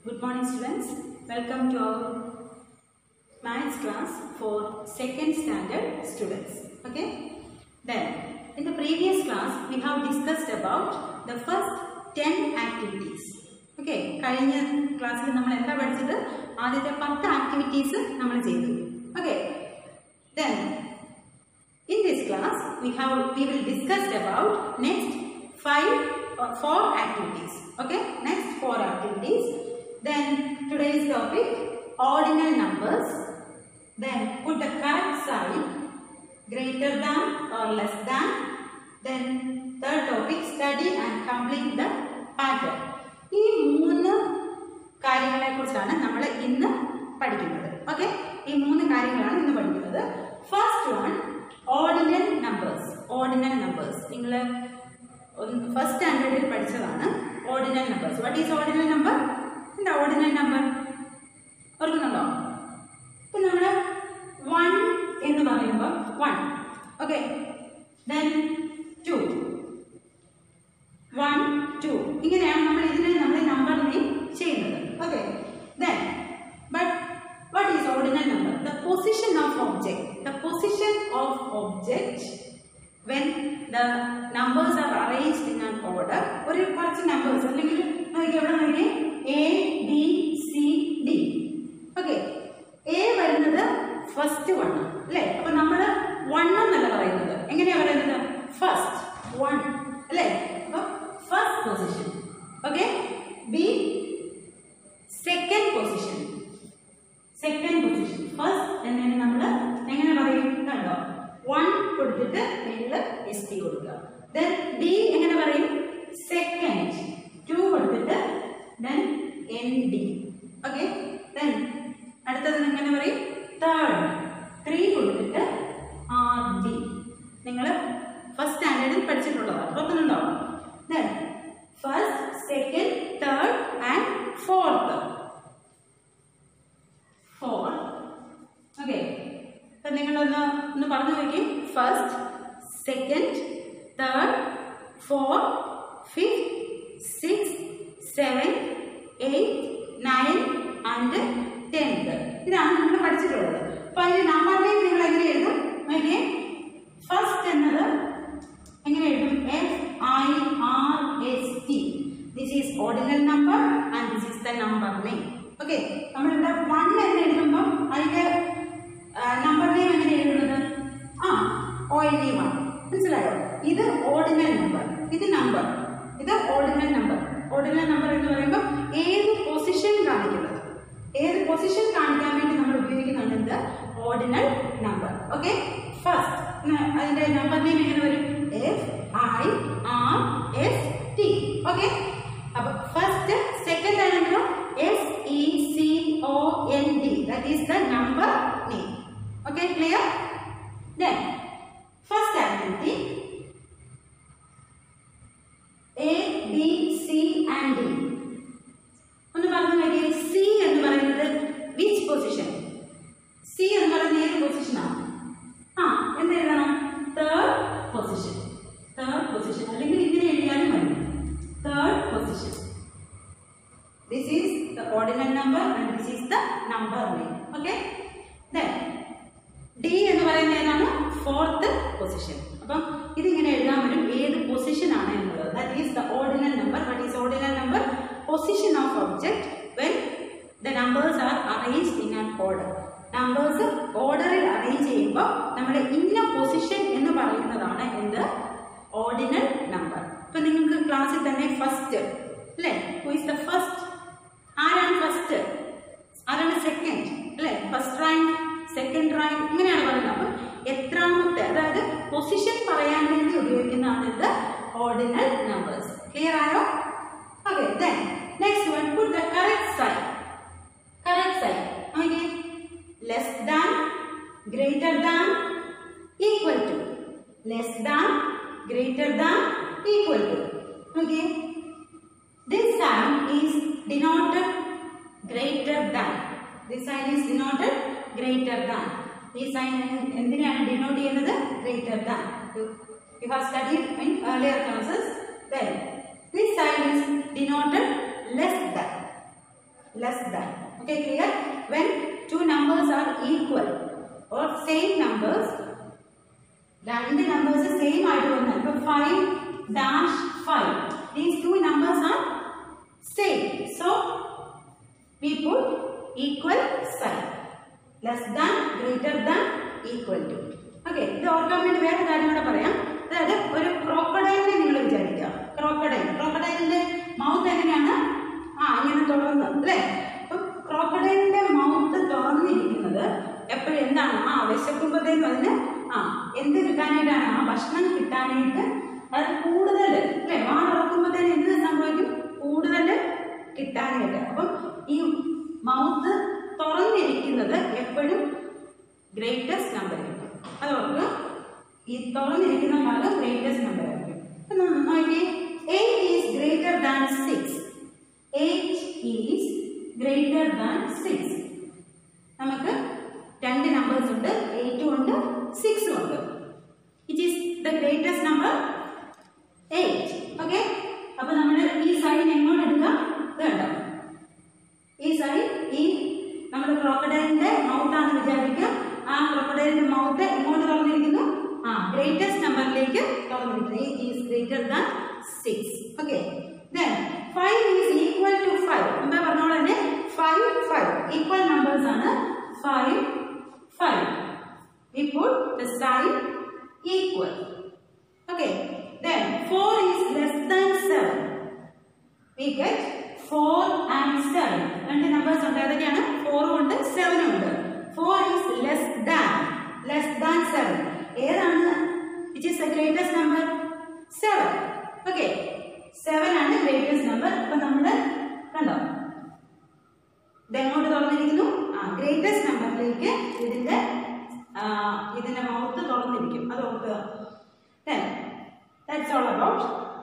Good morning students. Welcome to our maths class for second standard students. Okay. Then in the previous class we have discussed about the first 10 activities. Okay. കഴിഞ്ഞ ക്ലാസ്സിൽ നമ്മൾ എന്താ പഠിച്ചത് ആദ്യത്തെ പത്ത് activities നമ്മൾ ചെയ്തു okay then In this class, we have we will discuss about next five or four activities. Okay, next four activities. Then today's topic ordinal numbers. Then put the correct sign greater than or less than. Then third topic study and complete the pattern. ഈ മൂന്ന് കാര്യങ്ങളെ കുറിച്ചാണ് നമ്മൾ ഇന്ന് പഠിക്കുന്നത് okay ഈ മൂന്ന് കാര്യങ്ങളാണ് ഇന്ന് പഠിക്കുന്നത് first one ordinal numbers ordinal numbers നിങ്ങൾ ഫസ്റ്റ് സ്റ്റാൻഡേർഡിൽ പഠിച്ചതാണ് ordinal numbers what is ordinal number എന്താ ഓർഡിനൽ നമ്പർ ഓർക്കുന്നുണ്ടോ ഇപ്പൊ നമ്മൾ വൺ എന്ന് പറയുമ്പോൾ one okay then two one two ഇങ്ങനെയാണ് നമ്മൾ ഇതിനെ നമ്മൾ നമ്പർ നെയിം ചെയ്യുന്നത് okay then but what is ordinal number the position of object the position of object when the numbers are arranged in an order ഒരു കുറച്ച് numbers അല്ലെങ്കിൽ നോക്കി എവിടെ നോക്കി A B C D okay A വരുന്നത് first one അല്ലേ അപ്പൊ നമ്മൾ വൺ എന്നല്ല പറയുന്നത് എങ്ങനെയാ പറയുന്നത് ഫസ്റ്റ് വൺ അല്ലേ അപ്പൊ first position okay B second position second position first എന്നതിന് നമ്മൾ എങ്ങനെ പറയും കണ്ടോ വൺ കൊടുത്തിട്ട് നിങ്ങൾ എസ് ടി കൊടുക്കുക ദെൻ ഡി എങ്ങനെ പറയും സെക്കൻഡ് ടു കൊടുത്തിട്ട് then N D okay then അടുത്തത് എങ്ങനെ പറയും തേർഡ് ത്രീ കൊടുത്തിട്ട് ആർ ഡി നിങ്ങൾ ഫസ്റ്റ് സ്റ്റാൻഡേർഡിൽ പഠിച്ചിട്ടുള്ളതാണ് ഓർക്കുന്നുണ്ടോ ദെൻ first second third and fourth four okay അപ്പൊ നിങ്ങളൊന്ന് ഒന്ന് പറഞ്ഞു നോക്കി first second third four fifth six seven eight nine and tenth ഇതാണ് നിങ്ങൾ പഠിച്ചിട്ടുള്ളത് അപ്പൊ അതിന്റെ നമ്പർ നെയിം നിങ്ങൾ എങ്ങനെ എഴുതും നോക്കിയേ ഫസ്റ്റ് എന്നത് എങ്ങനെ എഴുതും F I R S T this is ordinal number and this is the number name okay നമ്മളിവിടെ വൺ എന്ന് എഴുതുമ്പോൾ അതിന്റെ നമ്പർ നെയിം എങ്ങനെ എഴുതുന്നത് ആ ഒ എൻ ഇ വൺ മനസ്സിലായോ ഇത് ഓർഡിനൽ നമ്പർ ഇത് നമ്പർ ഇത് ഓർഡിനൽ നമ്പർ ഓർഡിനൽ നമ്പർ എന്ന് പറയുമ്പോൾ ഏത് പൊസിഷൻ കാണിക്കുന്നത് ഏത് പൊസിഷൻ കാണിക്കാൻ വേണ്ടി നമ്മൾ ഉപയോഗിക്കുന്നുണ്ട് എന്ത് ഓർഡിനൽ നമ്പർ ഓക്കെ ഫസ്റ്റ് അതിന്റെ നമ്പർ നെയിം എങ്ങനെ വരും F I R S T okay അപ്പൊ ഫസ്റ്റ് സെക്കൻഡ് ആണെങ്കിലോ S E C O N D that is the number name okay clear then first activity A B C and D ഒന്ന് പറഞ്ഞു നോക്കിയേ C എന്ന് പറയുന്നത് which position C എന്ന് പറയുന്നത് ഏത് പൊസിഷനാണ് ആ എന്ത് എഴുതണം തേർഡ് പൊസിഷൻ തേർഡ് പൊസിഷൻ അല്ലെങ്കിൽ ഇങ്ങനെ എഴുതിയാലും മതി third position This is the ordinal number and this is the number name. Okay? Then D എന്ന് പറയുന്നത് ഏതാണ് ഫോർത്ത് പൊസിഷൻ അപ്പം ഇതിങ്ങനെ എഴുതാൻ പറ്റും ഏത് പൊസിഷൻ ആണ് എന്നുള്ളത് that is the ordinal number what is ordinal number position of object when the numbers are arranged in an order numbers ഓർഡറിൽ അറേഞ്ച് ചെയ്യുമ്പോൾ നമ്മുടെ ഇന്ന പൊസിഷൻ എന്ന് പറയുന്നതാണ് എന്ത് ഓർഡിനൽ നമ്പർ ഇപ്പൊ നിങ്ങൾക്ക് ക്ലാസ്സിൽ തന്നെ ഫസ്റ്റ് അല്ലേ ഹു ഇസ് ദ ഫസ്റ്റ് ആരാണ് ഫസ്റ്റ് ആരാണ് സെക്കൻഡ് അല്ലേ ഫസ്റ്റ് റാങ്ക് സെക്കൻഡ് റാങ്ക് ഇങ്ങനെയാണ് പറയുന്നത് അപ്പം എത്രാമത്തെ അതായത് പൊസിഷൻ പറയാൻ വേണ്ടി ഉപയോഗിക്കുന്നതാണ് ഇത് ഓർഡിനൽ നമ്പേഴ്സ് ക്ലിയർ ആയോ okay then next one put the correct sign correct sign നോക്കിയേ less than greater than equal to less than greater than equal to നോക്കിയേ This sign is denoted greater than. This sign is denoted greater than. ഈ sign എന്തിനാണ് denote ചെയ്യുന്നത് greater than you have studied in earlier classes then this sign is denoted less than less than. Okay, clear? When two numbers are equal or same numbers, രണ്ട് numbers same ആയിട്ട് വന്നാൽ ഇപ്പൊ five dash five these two numbers are same so we put equal sign less than greater than equal to okay ഇത് ഓർക്കാൻ വേണ്ടി വേറെ കാര്യം കൂടെ പറയാം അതായത് ഒരു ക്രോക്കഡൈലിനെ നിങ്ങൾ വിചാരിക്കുക ക്രോക്കഡൈൽ ക്രോക്കഡൈലിന്റെ മൗത്ത് എങ്ങനെയാണ് ആ ഇങ്ങനെ തുറന്ന് അല്ലേ അപ്പൊ ക്രോക്കഡൈലിന്റെ മൗത്ത് തുറന്നിരിക്കുന്നത് എപ്പോഴും എന്താണ് ആ വിശക്കുമ്പോഴത്തേക്കും അതിന് ആ എന്ത് കിട്ടാനായിട്ടാണ് ആ ഭക്ഷണം കിട്ടാനായിട്ട് അത് കൂടുതൽ അല്ലേ വാ തുറക്കുമ്പോഴത്തേന് എന്ത് സംഭവിക്കും കൂടുതൽ കിട്ടാനായിട്ട് അപ്പം ഈ മൗത്ത് തുറന്നിരിക്കുന്നത് എപ്പോഴും ഗ്രേറ്റസ്റ്റ് നമ്പർ ആയിരിക്കും അത് ഓർക്കുക ഈ തുറന്നിരിക്കുന്ന ഭാഗം ഗ്രേറ്റസ്റ്റ് നമ്പർ ആയിരിക്കും അപ്പൊ നമ്മ നോക്കിയേ eight is greater than six eight is greater than six നമുക്ക് രണ്ട് നമ്പേഴ്സ് ഉണ്ട് എയ്റ്റും ഉണ്ട് സിക്സും ഉണ്ട് it is the greatest number eight okay അപ്പൊ നമ്മൾ ഈ സൈൻ എങ്ങോട്ട് എടുക്കുക ഇത് കണ്ടോ ഈ സൈൻ ഈ നമ്മുടെ ക്രോക്കഡൈലിന്റെ മൗത്താന്ന് വിചാരിക്കുക ആ ക്രോക്കഡൈലിന്റെ മൗത്ത് എങ്ങോട്ട് തുറന്നിരിക്കുന്നു ആ ഗ്രേറ്റസ്റ്റ് നമ്പറിലേക്ക് തുറന്നിരിക്കുന്നു eight is greater than six okay then five is equal to five എന്താ പറഞ്ഞോളെ തന്നെ ഫൈവ് ഫൈവ് ഈക്വൽ നമ്പേഴ്സ് ആണ് five five we put the sign equal okay then 4 is less than 7 we get 4 and 7 രണ്ട് numbers ഉണ്ട് ഏതൊക്കെയാണ് 4 ഉണ്ട് 7 ഉണ്ട് 4 is less than less than 7 ഏതാണ് which is the greatest number 7 okay 7 ആണ് greatest number അപ്പൊ നമ്മൾ കണ്ടോ ഇതെങ്ങോട്ട് തുറന്നിരിക്കുന്നു ആ ഗ്രേറ്റസ്റ്റ് നമ്പറിലേക്ക് ഇതിന്റെ ആ, ഇതിന്റെ മൗത്ത് തുറന്നിരിക്കും അത് ഓർക്കുക ദാറ്റ്സ് ഓൾ അബൌട്ട്